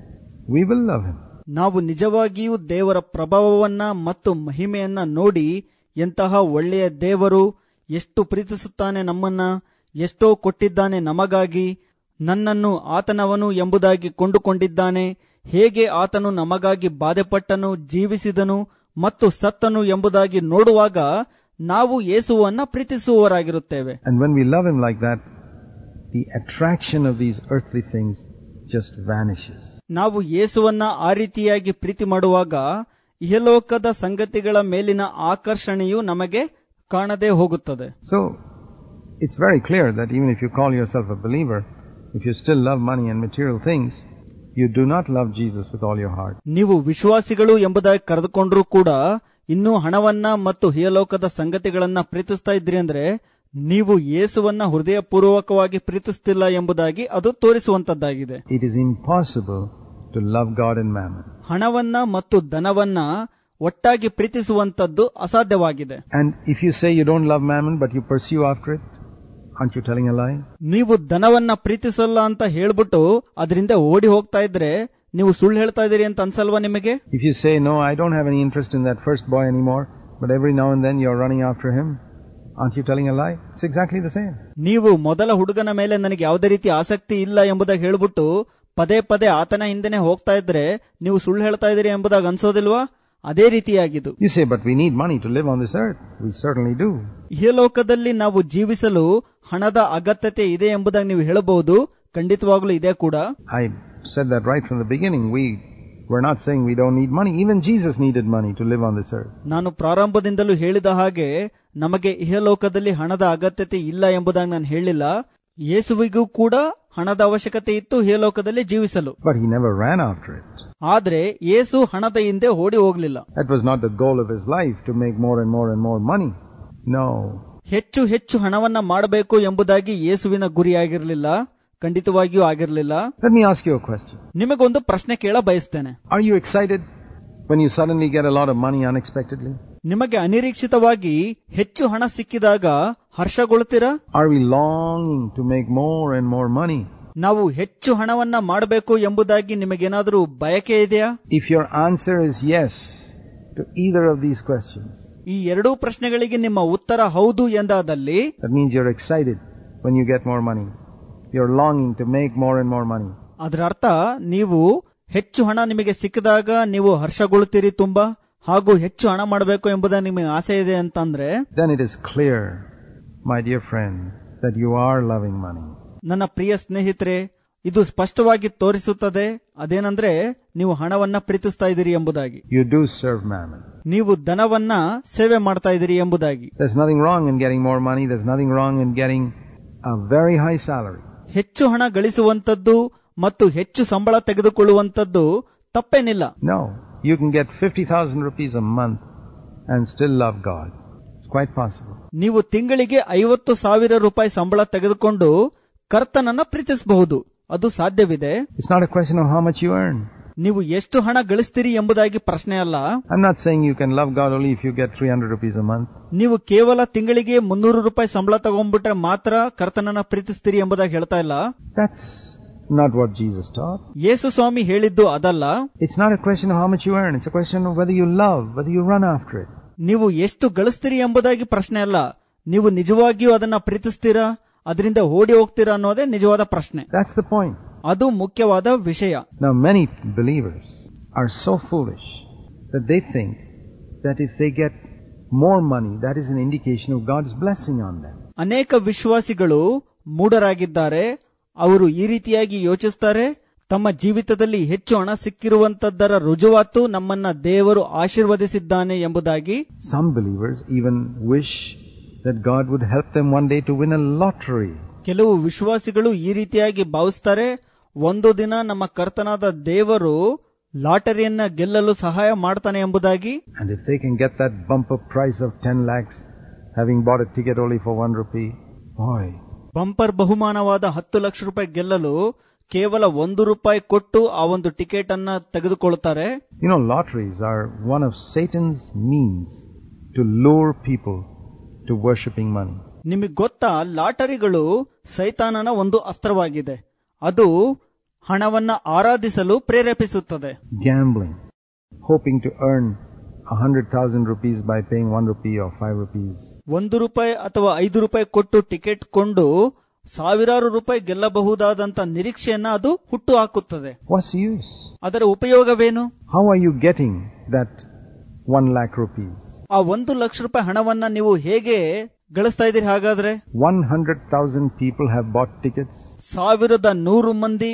we will love Him. ನಾವು ನಿಜವಾಗಿಯೂ ದೇವರ ಪ್ರಭಾವವನ್ನ ಮತ್ತು ಮಹಿಮೆಯನ್ನ ನೋಡಿ ಎಂತಹ ಒಳ್ಳೆಯ ದೇವರು ಎಷ್ಟು ಪ್ರೀತಿಸುತ್ತಾನೆ ನಮ್ಮನ್ನ ಎಷ್ಟೋ ಕೊಟ್ಟಿದ್ದಾನೆ ನಮಗಾಗಿ ನನ್ನನ್ನು ಆತನವನು ಎಂಬುದಾಗಿ ಕೊಂಡುಕೊಂಡಿದ್ದಾನೆ ಹೇಗೆ ಆತನು ನಮಗಾಗಿ ಬಾಧೆಪಟ್ಟನು ಜೀವಿಸಿದನು ಮತ್ತು ಸತ್ತನು ಎಂಬುದಾಗಿ ನೋಡುವಾಗ ನಾವು ಯೇಸುವನ್ನ ಪ್ರೀತಿಸುವವರಾಗಿರುತ್ತೇವೆ And when we love Him like that, the attraction of these earthly things just vanishes. ನಾವು ಯೇಸುವನ್ನ ಆ ರೀತಿಯಾಗಿ ಪ್ರೀತಿ ಮಾಡುವಾಗ ಇಹಲೋಕದ ಸಂಗತಿಗಳ ಮೇಲಿನ ಆಕರ್ಷಣೆಯು ನಮಗೆ ಕಾಣದೇ ಹೋಗುತ್ತದೆ So, it's very clear that even if you call yourself a believer, if you still love money and material things, you do not love Jesus with all your heart. ನೀವು ವಿಶ್ವಾಸಿಗಳು ಎಂಬುದಾಗಿ ಕರೆದುಕೊಂಡ್ರೂ ಕೂಡ ಇನ್ನೂ ಹಣವನ್ನ ಮತ್ತು ಇಹಲೋಕದ ಸಂಗತಿಗಳನ್ನ ಪ್ರೀತಿಸ್ತಾ ಇದ್ರಿ ಅಂದ್ರೆ ನೀವು ಯೇಸುವನ್ನ ಹೃದಯಪೂರ್ವಕವಾಗಿ ಪ್ರೀತಿಸ್ತಿಲ್ಲ ಎಂಬುದಾಗಿ ಅದು ತೋರಿಸುವಂತದ್ದಾಗಿದೆ It is impossible to love God and mammon. ಹಣವನ್ನ ಮತ್ತು ಧನವನ್ನ ಒಟ್ಟಾಗಿ ಪ್ರೀತಿಸುವಂತದ್ದು ಅಸಾಧ್ಯವಾಗಿದೆ And if you say you don't love mammon but you pursue after it, aren't you telling a lie? ನೀವು ಧನವನ್ನ ಪ್ರೀತಿಸಲ್ಲ ಅಂತ ಹೇಳ್ಬಿಟ್ಟು ಅದರಿಂದ ಓಡಿ ಹೋಗ್ತಾ ಇದ್ರೆ ನೀವು ಸುಳ್ಳು ಹೇಳ್ತಾ ಇದೀರಿ ಅಂತ ಅನ್ಸಲ್ವಾ ನಿಮಗೆ If you say, no, I don't have any interest in that first boy anymore, but every now and then you're running after him, aren't you telling a lie? It's exactly the same. ನೀವು ಮೊದಲ ಹುಡುಗನ ಮೇಲೆ ನನಗೆ ಯಾವುದೇ ರೀತಿ ಆಸಕ್ತಿ ಇಲ್ಲ ಎಂಬುದಾಗಿ ಹೇಳ್ಬಿಟ್ಟು ಪದೇ ಪದೇ ಆತನ ಹಿಂದೆನೆ ಹೋಗ್ತಾ ಇದ್ರೆ ನೀವು ಸುಳ್ಳು ಹೇಳ್ತಾ ಇದೀರಿ ಎಂಬುದಾಗಿ ಅನ್ಸೋದಿಲ್ವಾ ಅದೇ ರೀತಿಯಾಗಿದ್ದು You say, but we need money to live on this earth. We certainly do. ಈ ಲೋಕದಲ್ಲಿ ನಾವು ಜೀವಿಸಲು ಹಣದ ಅಗತ್ಯತೆ ಇದೆ ಎಂಬುದಾಗಿ ನೀವು ಹೇಳಬಹುದು ಖಂಡಿತವಾಗ್ಲೂ ಇದೆ ಕೂಡ I said that right from the beginning. We we're not saying we don't need money. Even Jesus needed money to live on this earth. ನಾನು ಪ್ರಾರಂಭದಿಂದಲೂ ಹೇಳಿದ ಹಾಗೆ ನಮಗೆ ಇಹಲೋಕದಲ್ಲಿ ಹಣದ ಅಗತ್ಯತೆ ಇಲ್ಲ ಎಂಬುದಾಗಿ ನಾನು ಹೇಳಿಲ್ಲ ಯೇಸುವಿಗೂ ಕೂಡ ಹಣದ ಅವಶ್ಯಕತೆ ಇತ್ತು ಇಹಲೋಕದಲ್ಲಿ ಜೀವಿಸಲು But he never ran after it. ಆದ್ರೆ ಯೇಸು ಹಣದ ಹಿಂದೆ ಓಡಿ ಹೋಗ್ಲಿಲ್ಲ That was not the goal of his life to make more and more and more money. No. ಹೆಚ್ಚು ಹೆಚ್ಚು ಹಣವನ್ನ ಮಾಡಬೇಕು ಎಂಬುದಾಗಿ ಯೇಸುವಿನ ಗುರಿಯಾಗಿರಲಿಲ್ಲ ಖಂಡಿತವಾಗಿಯೂ ಆಗಿರಲಿಲ್ಲ Let me ask you a question. ನಿಮಗೊಂದು ಪ್ರಶ್ನೆ ಕೇಳ ಬಯಸ್ತೇನೆ Are you excited when you suddenly get a lot of money unexpectedly? ನಿಮಗೆ ಅನಿರೀಕ್ಷಿತವಾಗಿ ಹೆಚ್ಚು ಹಣ ಸಿಕ್ಕಿದಾಗ ಹರ್ಷಗೊಳ್ತೀರಾ Are we longing to make more and more money? ನಾವು ಹೆಚ್ಚು ಹಣವನ್ನ ಮಾಡಬೇಕು ಎಂಬುದಾಗಿ ನಿಮಗೇನಾದ್ರೂ ಬಯಕೆ ಇದೆಯಾ If your answer is yes to either of these questions, ಈ ಎರಡೂ ಪ್ರಶ್ನೆಗಳಿಗೆ ನಿಮ್ಮ ಉತ್ತರ ಹೌದು ಎಂದಾದಲ್ಲಿ that means you're excited when you get more money. You're longing to make more and more money. ಅದರ ಅರ್ಥ ನೀವು ಹೆಚ್ಚು ಹಣ ನಿಮಗೆ ಸಿಕ್ಕಿದಾಗ ನೀವು ಹರ್ಷಗೊಳ್ತೀರಿ ತುಂಬಾ ಹಾಗೂ ಹೆಚ್ಚು ಹಣ ಮಾಡಬೇಕು ಎಂಬುದ ನಿಮಗೆ ಆಸೆ ಇದೆ ಅಂತಂದ್ರೆ Then it is clear, my dear friend, that you are loving money. ನನ್ನ ಪ್ರಿಯ ಸ್ನೇಹಿತರೆ ಇದು ಸ್ಪಷ್ಟವಾಗಿ ತೋರಿಸುತ್ತದೆ ಅದೇನಂದ್ರೆ ನೀವು ಹಣವನ್ನ ಪ್ರೀತಿಸ್ತಾ ಇದ್ದೀರಿ ಎಂಬುದಾಗಿ You do serve mammon. ನೀವು ಧನವನ್ನ ಸೇವೆ ಮಾಡ್ತಾ ಇದ್ದೀರಿ ಎಂಬುದಾಗಿ There's nothing wrong in getting more money. There's nothing wrong in getting a very high salary. ಹೆಚ್ಚು ಹಣ ಗಳಿಸುವಂತದ್ದು ಮತ್ತು ಹೆಚ್ಚು ಸಂಬಳ ತೆಗೆದುಕೊಳ್ಳುವಂತದ್ದು ತಪ್ಪೇನಿಲ್ಲ No, you can get 50,000 rupees a month and still love God. It's quite possible. ನೀವು ತಿಂಗಳಿಗೆ ಐವತ್ತು ಸಾವಿರ ರೂಪಾಯಿ ಸಂಬಳ ತೆಗೆದುಕೊಂಡು ಕರ್ತನನ್ನ ಪ್ರೀತಿಸಬಹುದು ಅದು ಸಾಧ್ಯವಿದೆ It's not a question of how much you earn. ನೀವು ಎಷ್ಟು ಹಣ ಗಳಿಸ್ತೀರಿ ಎಂಬುದಾಗಿ ಪ್ರಶ್ನೆ ಅಲ್ಲ I'm not saying you can love God only if you get 300 rupees a month. ನೀವು ಕೇವಲ ತಿಂಗಳಿಗೆ ಮುನ್ನೂರು ರೂಪಾಯಿ ಸಂಬಳ ತಗೊಂಡ್ಬಿಟ್ರೆ ಮಾತ್ರ ಕರ್ತನನ್ನ ಪ್ರೀತಿಸ್ತೀರಿ ಎಂಬುದಾಗಿ ಹೇಳ್ತಾ ಇಲ್ಲ That's not what Jesus taught. ಯೇಸು ಸ್ವಾಮಿ ಹೇಳಿದ್ದು ಅದಲ್ಲ It's not a question of how much you earn. It's a question of whether you love, whether you run after it. ನೀವು ಎಷ್ಟು ಗಳಿಸ್ತೀರಿ ಎಂಬುದಾಗಿ ಪ್ರಶ್ನೆ ಅಲ್ಲ ನೀವು ನಿಜವಾಗಿಯೂ ಅದನ್ನ ಪ್ರೀತಿಸ್ತೀರಾ ಅದರಿಂದ ಓಡಿ ಹೋಗ್ತೀರಾ ಅನ್ನೋದೇ ನಿಜವಾದ ಪ್ರಶ್ನೆ That's the point. ಅದು ಮುಖ್ಯವಾದ ವಿಷಯ Now, many believers are so foolish that they think that if they get more money, that is an indication of God's blessing on them. ಅನೇಕ ವಿಶ್ವಾಸಿಗಳು ಮೂಢರಾಗಿದ್ದಾರೆ ಅವರು ಈ ರೀತಿಯಾಗಿ ಯೋಚಿಸ್ತಾರೆ ತಮ್ಮ ಜೀವಿತದಲ್ಲಿ ಹೆಚ್ಚು ಹಣ ಸಿಕ್ಕಿರುವಂತದ್ದರ ರುಜುವಾತು ನಮ್ಮನ್ನ ದೇವರು ಆಶೀರ್ವದಿಸಿದ್ದಾನೆ ಎಂಬುದಾಗಿ Some believers even wish that God would help them one day to win a lottery. ಕೆಲವು ವಿಶ್ವಾಸಿಗಳು ಈ ರೀತಿಯಾಗಿ ಭಾವಿಸ್ತಾರೆ ಒಂದು ದಿನ ನಮ್ಮ ಕರ್ತನಾದ ದೇವರು ಲಾಟರಿಯನ್ನ ಗೆಲ್ಲಲು ಸಹಾಯ ಮಾಡ್ತಾನೆ ಎಂಬುದಾಗಿ And if they can get that bumper price of 10 lakhs, having bought a ticket only for one rupee, boy, bumper ಬಹುಮಾನವಾದ ಹತ್ತು ಲಕ್ಷ ರೂಪಾಯಿ ಗೆಲ್ಲಲು ಕೇವಲ ಒಂದು ರೂಪಾಯಿ ಕೊಟ್ಟು ಆ ಒಂದು ಟಿಕೆಟ್ ಅನ್ನ ತೆಗೆದುಕೊಳ್ತಾರೆ you know, lotteries are one of Satan's means to lure people to worshipping money. ನಿಮಗೆ ಗೊತ್ತಾ ಲಾಟರಿಗಳು ಸೈತಾನನ ಒಂದು ಅಸ್ತ್ರವಾಗಿದೆ ಅದು ಹಣವನ್ನ ಆರಾಧಿಸಲು ಪ್ರೇರೇಪಿಸುತ್ತದೆ Gambling, hoping to earn a hundred thousand rupees by paying one rupee or five rupees. ಒಂದು ರೂಪಾಯಿ ಅಥವಾ ಐದು ರೂಪಾಯಿ ಕೊಟ್ಟು ಟಿಕೆಟ್ ಕೊಂಡು ಸಾವಿರಾರು ರೂಪಾಯಿ ಗೆಲ್ಲಬಹುದಾದಂತ ನಿರೀಕ್ಷೆಯನ್ನ ಅದು ಹುಟ್ಟು ಹಾಕುತ್ತದೆ What's the use? ಅದರ ಉಪಯೋಗವೇನು How are you getting that one lakh rupees? ಆ ಒಂದು ಲಕ್ಷ ರೂಪಾಯಿ ಹಣವನ್ನ ನೀವು ಹೇಗೆ ಗಳಿಸ್ತಾ ಇದ್ದೀರಿ ಹಾಗಾದ್ರೆ One hundred thousand people have bought tickets. ಸಾವಿರದ ನೂರು ಮಂದಿ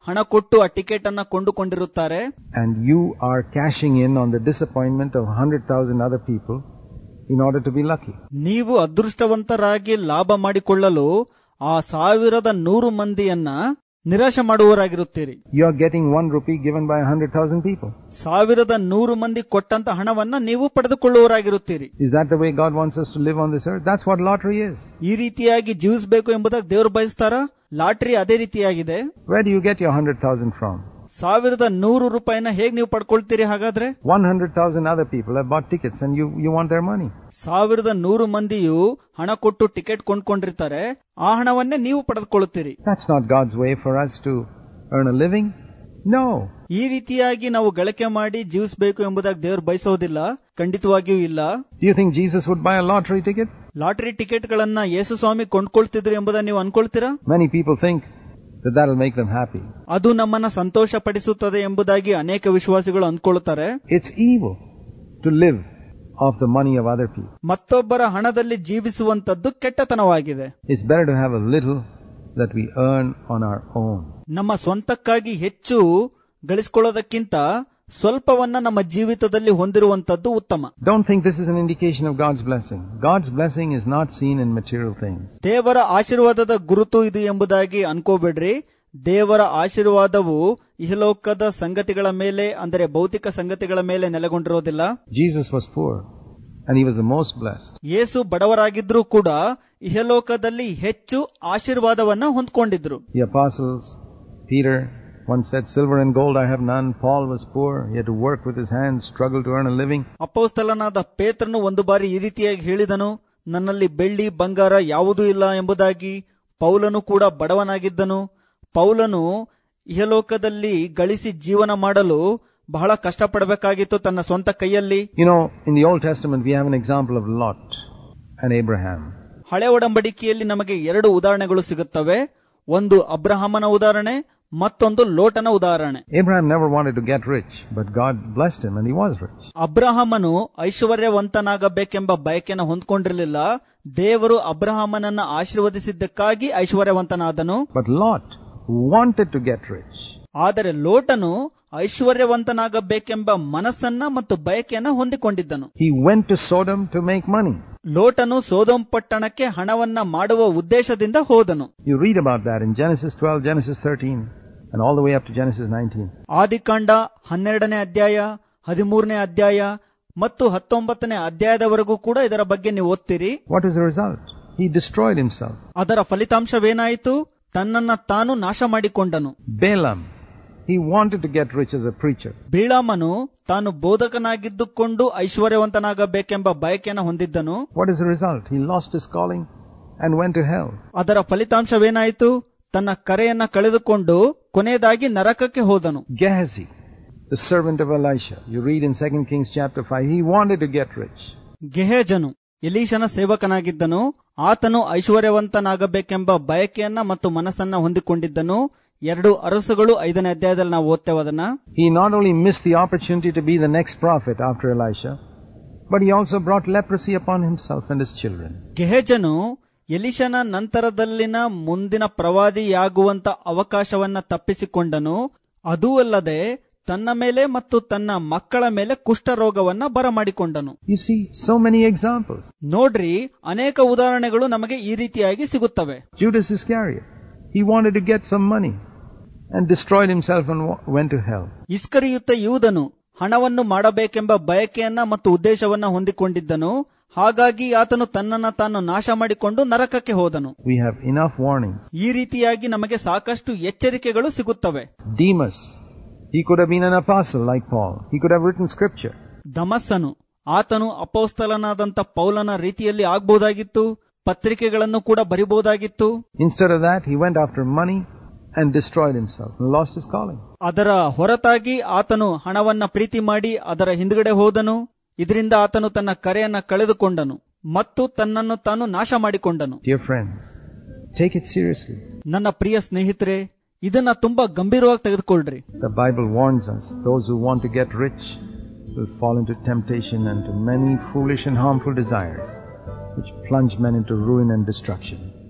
ಹಣ ಕೊಟ್ಟು ಆ ಟಿಕೆಟ್ ಅನ್ನ ಕೊಂಡುಕೊಂಡಿರುತ್ತಾರೆ and you are cashing in on the disappointment of 100,000 other people in order to be lucky. ನೀವು ಅದೃಷ್ಟವಂತರಾಗಿ ಲಾಭ ಮಾಡಿಕೊಳ್ಳಲು ಆ ಸಾವಿರದ ನೂರು ಮಂದಿಯನ್ನ ನಿರಾಶೆ ಮಾಡುವವರಾಗಿರುತ್ತೀರಿ You are getting one rupee given by 100,000 people. ಸಾವಿರದ ನೂರು ಮಂದಿ ಕೊಟ್ಟಂತ ಹಣವನ್ನ ನೀವು ಪಡೆದುಕೊಳ್ಳುವವರಾಗಿರುತ್ತೀರಿ Is that the way God wants us to live on this earth? That's what lottery is. ಈ ರೀತಿಯಾಗಿ ಜೀವಿಸಬೇಕು ಎಂಬುದಾಗಿ ದೇವರು ಬಯಸ್ತಾರ ಲಾಟ್ರಿ ಅದೇ ರೀತಿಯಾಗಿದೆ Where do you get your 100,000 from? ಸಾವಿರದ ನೂರು ರೂಪಾಯಿನ ಹೇಗ್ ನೀವು ಪಡ್ಕೊಳ್ತೀರಿ ಹಾಗಾದ್ರೆ 100,000 other people have bought tickets and you, you want their money. ಸಾವಿರದ ನೂರು ಮಂದಿಯು ಹಣ ಕೊಟ್ಟು ಟಿಕೆಟ್ ಕೊಂಡ್ಕೊಂಡಿರ್ತಾರೆ ಆ ಹಣವನ್ನೇ ನೀವು ಪಡೆದುಕೊಳ್ಳುತ್ತೀರಿ That's not God's way for us to earn a living. No. ಈ ರೀತಿಯಾಗಿ ನಾವು ಗಳಿಕೆ ಮಾಡಿ ಜೀವಿಸಬೇಕು ಎಂಬುದಾಗಿ ದೇವರು ಬಯಸೋದಿಲ್ಲ ಖಂಡಿತವಾಗಿಯೂ ಇಲ್ಲ Do you think Jesus would buy a lottery ticket? Lottery ಟಿಕೆಟ್ ಗಳನ್ನ ಯೇಸು ಸ್ವಾಮಿ ಕೊಂಡ್ಕೊಳ್ತಿದ್ರು ಎಂಬುದನ್ನು ನೀವು ಅನ್ಕೊಳ್ತೀರಾ Many people think that that'll make them happy. ಅದು ನಮ್ಮನ್ನ ಸಂತೋಷ ಪಡಿಸುತ್ತದೆ ಎಂಬುದಾಗಿ ಅನೇಕ ವಿಶ್ವಾಸಿಗಳು ಅಂದ್ಕೊಳ್ತಾರೆ It's evil to live off the money of other people. ಮತ್ತೊಬ್ಬರ ಹಣದಲ್ಲಿ ಜೀವಿಸುವಂತದ್ದು ಕೆಟ್ಟತನವಾಗಿದೆ It's better to have a little that we earn on our own. ನಮ್ಮ ಸ್ವಂತಕ್ಕಾಗಿ ಹೆಚ್ಚು ಗಳಿಸಿಕೊಳ್ಳೋದಕ್ಕಿಂತ ಸ್ವಲ್ಪವನ್ನ ನಮ್ಮ ಜೀವಿತದಲ್ಲಿ ಹೊಂದಿರುವಂತದ್ದು ಉತ್ತಮ Don't think this is an indication of God's blessing. God's blessing is not seen in material things. ದೇವರ ಆಶೀರ್ವಾದದ ಗುರುತು ಇದು ಎಂಬುದಾಗಿ ಅನ್ಕೋಬೇಡ್ರಿ ದೇವರ ಆಶೀರ್ವಾದವು ಇಹಲೋಕದ ಸಂಗತಿಗಳ ಮೇಲೆ ಅಂದರೆ ಭೌತಿಕ ಸಂಗತಿಗಳ ಮೇಲೆ ನೆಲೆಗೊಂಡಿರೋದಿಲ್ಲ Jesus was poor and he was the most blessed. ಯೇಸು ಬಡವರಾಗಿದ್ರೂ ಕೂಡ ಇಹಲೋಕದಲ್ಲಿ ಹೆಚ್ಚು ಆಶೀರ್ವಾದವನ್ನ ಹೊಂದ್ಕೊಂಡಿದ್ರು The apostles, Peter once said, Silver and gold I have none. Paul was poor. He had to work with his hands, struggle to earn a living. ಅಪೋಸ್ತಲನಾದ ಪೇತ್ರನು ಒಂದು ಬಾರಿ ಈ ರೀತಿಯಾಗಿ ಹೇಳಿದನು ನನ್ನಲ್ಲಿ ಬೆಳ್ಳಿ ಬಂಗಾರ ಯಾವುದೂ ಇಲ್ಲ ಎಂಬುದಾಗಿ ಪೌಲನು ಕೂಡ ಬಡವನಾಗಿದ್ದನು ಪೌಲನು ಇಹಲೋಕದಲ್ಲಿ ಗಳಿಸಿ ಜೀವನ ಮಾಡಲು ಬಹಳ ಕಷ್ಟಪಡಬೇಕಾಗಿತ್ತು ತನ್ನ ಸ್ವಂತ ಕೈಯಲ್ಲಿ You know, in the Old Testament we have an example of Lot and Abraham. ಹಳೆ ಒಡಂಬಡಿಕೆಯಲ್ಲಿ ನಮಗೆ ಎರಡು ಉದಾಹರಣೆಗಳು ಸಿಗುತ್ತವೆ ಒಂದು ಅಬ್ರಹಾಮನ ಉದಾಹರಣೆ ಮತ್ತೊಂದು ಲೋಟನ ಉದಾಹರಣೆ Abraham never wanted to get rich, but God blessed him and he was rich. ಅಬ್ರಹಾಮನು ಐಶ್ವರ್ಯವಂತನಾಗಬೇಕೆಂಬ ಬಯಕೆನ ಹೊಂದ್ಕೊಂಡಿರಲಿಲ್ಲ ದೇವರು ಅಬ್ರಹಾಮನನ್ನ ಆಶೀರ್ವದಿಸಿದ್ದಕ್ಕಾಗಿ ಐಶ್ವರ್ಯವಂತನಾದನು But Lot wanted to get rich. ಆದರೆ ಲೋಟನು ಐಶ್ವರ್ಯವಂತನಾಗಬೇಕೆಂಬ ಮನಸ್ಸನ್ನ ಮತ್ತು ಬಯಕೆಯನ್ನ ಹೊಂದಿಕೊಂಡಿದ್ದನು He went to Sodom to make money. ಲೋಟನು Sodom ಪಟ್ಟಣಕ್ಕೆ ಹಣವನ್ನ ಮಾಡುವ ಉದ್ದೇಶದಿಂದ ಹೋದನು You read about that in Genesis 12, Genesis 13, and all the way up to Genesis 19. ಆದಿಕಾಂಡ ಹನ್ನೆರಡನೇ ಅಧ್ಯಾಯ ಹದಿಮೂರನೇ ಅಧ್ಯಾಯ ಮತ್ತು ಹತ್ತೊಂಬತ್ತನೇ ಅಧ್ಯಾಯದವರೆಗೂ ಕೂಡ ಇದರ ಬಗ್ಗೆ ನೀವು ಓದ್ತೀರಿ What is the result? He destroyed himself. ಅದರ ಫಲಿತಾಂಶವೇನಾಯಿತು ತನ್ನನ್ನ ತಾನು ನಾಶ ಮಾಡಿಕೊಂಡನು Balaam, he wanted to get rich as a preacher. ಬೀಳಾಮನು ತಾನು ಬೋಧಕನಾಗಿದ್ದುಕೊಂಡು ಐಶ್ವರ್ಯವಂತನಾಗಬೇಕೆಂಬ ಬಯಕೆಯನ್ನು ಹೊಂದಿದ್ದನು What is the result? He lost his calling and went to hell. ಅದರ ಫಲಿತಾಂಶವೇನಾಯಿತು ತನ್ನ ಕರೆಯನ್ನ ಕಳೆದುಕೊಂಡು ಕೊನೆಯದಾಗಿ ನರಕಕ್ಕೆ ಹೋದನು Gehazi, the servant of Elisha, you read in 2 Kings chapter 5, he wanted to get rich. ಗೆಹೇಜನು ಎಲೀಶನ ಸೇವಕನಾಗಿದ್ದನು ಆತನು ಐಶ್ವರ್ಯವಂತನಾಗಬೇಕೆಂಬ ಬಯಕೆಯನ್ನ ಮತ್ತು ಮನಸ್ಸನ್ನ ಹೊಂದಿಕೊಂಡಿದ್ದನು ಎರಡು ಅರಸುಗಳು ಐದನೇ ಅಧ್ಯಾಯದಲ್ಲಿ ನಾವು ಓದ್ತೇವೆ ಅದನ್ನ He not only missed the opportunity to be the next prophet after Elisha, but he also brought leprosy upon himself and his children. ಗೆಹೇಜನು ಎಲಿಶನ ನಂತರದಲ್ಲಿನ ಮುಂದಿನ ಪ್ರವಾದಿಯಾಗುವಂತ ಅವಕಾಶವನ್ನ ತಪ್ಪಿಸಿಕೊಂಡನು ಅದೂ ಅಲ್ಲದೆ ತನ್ನ ಮೇಲೆ ಮತ್ತು ತನ್ನ ಮಕ್ಕಳ ಮೇಲೆ ಕುಷ್ಠರೋಗವನ್ನ ಬರಮಾಡಿಕೊಂಡನು You see, so many examples. ನೋಡ್ರಿ ಅನೇಕ ಉದಾಹರಣೆಗಳು ನಮಗೆ ಈ ರೀತಿಯಾಗಿ ಸಿಗುತ್ತವೆ Judas Iscariot, he wanted to get some money and destroyed himself and wa- went to hell. ಇಸ್ಕರಿಯುತ್ತ ಯೂದನು ಹಣವನ್ನು ಮಾಡಬೇಕೆಂಬ ಬಯಕೆಯನ್ನ ಮತ್ತು ಉದ್ದೇಶವನ್ನ ಹೊಂದಿಕೊಂಡಿದ್ದನು ಹಾಗಾಗಿ ಆತನು ತನ್ನನ್ನ ತಾನು ನಾಶ ಮಾಡಿಕೊಂಡು ನರಕಕ್ಕೆ ಹೋದನು We have enough warnings. ಈ ರೀತಿಯಾಗಿ ನಮಗೆ ಸಾಕಷ್ಟು ಎಚ್ಚರಿಕೆಗಳು ಸಿಗುತ್ತವೆ Demas, he could have been an apostle like Paul. He could have written scripture. ದಮಸ್ಸನು ಆತನು ಅಪೌಸ್ತಲನಾದಂತ ಪೌಲನ ರೀತಿಯಲ್ಲಿ ಆಗ್ಬೋದಾಗಿತ್ತು ಪತ್ರಿಕೆಗಳನ್ನು ಕೂಡ ಬರಿಬಹುದಾಗಿತ್ತು Instead of that, he went after money and destroyed himself and lost his calling. ಅದರ ಹೊರತಾಗಿ ಆತನು ಹಣವನ್ನ ಪ್ರೀತಿ ಮಾಡಿ ಅದರ ಹಿಂದ್ಗಡೆ ಹೋದನು ಇದರಿಂದ ಆತನು ತನ್ನ ಕರೆಯನ್ನ ಕಳೆದುಕೊಂಡನು ಮತ್ತು ತನ್ನನ್ನು ತಾನು ನಾಶ ಮಾಡಿಕೊಂಡನು Dear friends, take it seriously. ನನ್ನ ಪ್ರಿಯ ಸ್ನೇಹಿತರೆ ಇದನ್ನ ತುಂಬಾ ಗಂಭೀರವಾಗಿ ತೆಗೆದುಕೊಳ್ಳ್ರಿ The Bible warns us those who want to get rich will fall into temptation and to many foolish and harmful desires, which plunge men into ruin and destruction.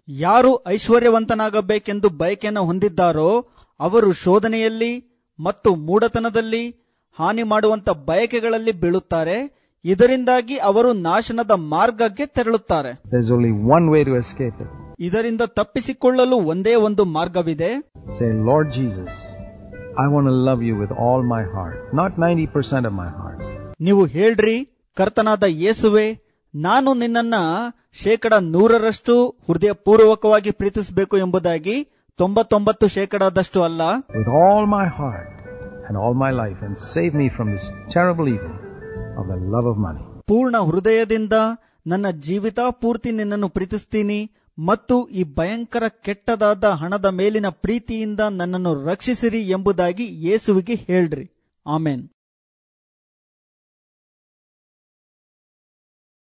ಯಾರು ಐಶ್ವರ್ಯವಂತನಾಗಬೇಕೆಂದು ಬಯಕೆಯನ್ನು ಹೊಂದಿದ್ದಾರೋ ಅವರು ಶೋಧನೆಯಲ್ಲಿ ಮತ್ತು ಮೂಢತನದಲ್ಲಿ ಹಾನಿ ಮಾಡುವಂತ ಬಯಕೆಗಳಲ್ಲಿ ಬೀಳುತ್ತಾರೆ ಇದರಿಂದಾಗಿ ಅವರು ನಾಶನದ ಮಾರ್ಗಕ್ಕೆ ತೆರಳುತ್ತಾರೆ There's only one way to escape it. ಇದರಿಂದ ತಪ್ಪಿಸಿಕೊಳ್ಳಲು ಒಂದೇ ಒಂದು ಮಾರ್ಗವಿದೆ Say, Lord Jesus, I want to love you with all my heart, not 90% of my heart. ನೀವು ಹೇಳ್ರಿ ಕರ್ತನಾದ ಯೇಸುವೆ ನಾನು ನಿನ್ನನ್ನ ಶೇಕಡ ನೂರರಷ್ಟು ಹೃದಯಪೂರ್ವಕವಾಗಿ ಪ್ರೀತಿಸಬೇಕು ಎಂಬುದಾಗಿ ತೊಂಬತ್ತೊಂಬತ್ತು ಶೇಕಡದಷ್ಟು ಅಲ್ಲ with all my heart and all my life and save me from this terrible evil of the love of money. ಪೂರ್ಣ ಹೃದಯದಿಂದ ನನ್ನ ಜೀವಿತ ಪೂರ್ತಿ ನಿನ್ನನ್ನು ಪ್ರೀತಿಸ್ತೀನಿ ಮತ್ತು ಈ ಭಯಂಕರ ಕೆಟ್ಟದಾದ ಹಣದ ಮೇಲಿನ ಪ್ರೀತಿಯಿಂದ ನನ್ನನ್ನು ರಕ್ಷಿಸಿರಿ ಎಂಬುದಾಗಿ ಯೇಸುವಿಗೆ ಹೇಳ್ರಿ ಆಮೇನ್